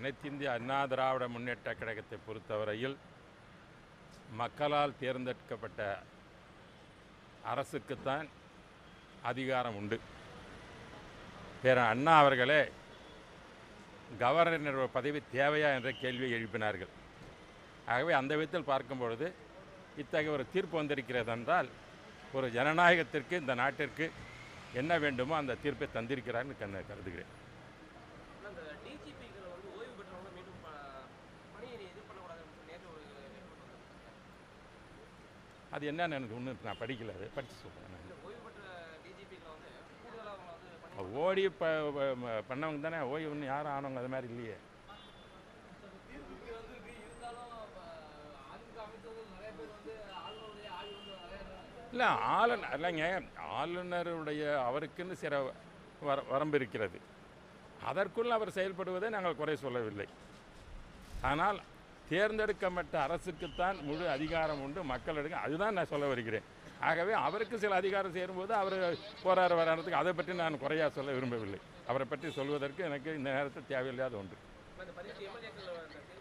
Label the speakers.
Speaker 1: அனைத்து இந்திய அண்ணா திராவிட முன்னேற்ற கழகத்தை பொறுத்தவரையில் மக்களால் தேர்ந்தெடுக்கப்பட்ட அரசுக்குத்தான் அதிகாரம் உண்டு பேர அண்ணா அவர்களே கவர்னர் பதவி தேவையா என்ற கேள்வியை எழுப்பினார்கள் ஆகவே அந்த விதத்தில் பார்க்கும் பொழுது இத்தகைய ஒரு தீர்ப்பு வந்திருக்கிறது என்றால் ஒரு ஜனநாயகத்திற்கு இந்த நாட்டிற்கு என்ன வேண்டுமோ அந்த தீர்ப்பை தந்திருக்கிறார்னு கண்ண கருதுகிறேன்
Speaker 2: ஆனா இந்த டிஜிபிகள் வந்து ஓய்வு பெற்றவங்க மீண்டும் ப- பணியை இது பண்ணக்கூடாதுன்னு சொல்லி நேற்று ஒரு report வந்தது.
Speaker 1: அது என்னன்னு எனக்கு ஒன்றும் நான் படிக்கல அது படித்து சொல்கிறேன்
Speaker 2: இல்ல, ஓய்வு பெற்ற டிஜிபிகளை வந்து கூடுதலாக அவங்க வந்து பணி
Speaker 1: ஓடி ப ப- பண்ணவங்க தானே ஓய்வு ஒன்றும் யாரும் ஆனவங்க அது மாதிரி இல்லையே
Speaker 2: தீர்ப்பு வந்திருக்கு இருந்தாலும் அதிமுக அமைச்சர்கள் நிறைய பேர் வந்து ஆளுநருடைய ஆய்வு வந்து நிறைய
Speaker 1: இல்லை ஆளுநர் இல்லைங்க ஆளுநருடைய அவருக்குன்னு சில வர வரம்பு இருக்கிறது அதற்குள் அவர் செயல்படுவதை நாங்கள் குறை சொல்லவில்லை ஆனால் தேர்ந்தெடுக்கப்பட்ட அரசுக்குத்தான் முழு அதிகாரம் உண்டு மக்களிடம் அதுதான் நான் சொல்ல வருகிறேன் ஆகவே அவருக்கு சில அதிகாரம் சேரும்போது அவர் போராட வராதுக்கு அதை பற்றி நான் குறையா சொல்ல விரும்பவில்லை அவரை பற்றி சொல்வதற்கு எனக்கு இந்த நேரத்தில் தேவையில்லாத ஒன்று
Speaker 2: இந்த பதினெட்டு எம்எல்ஏக்கள்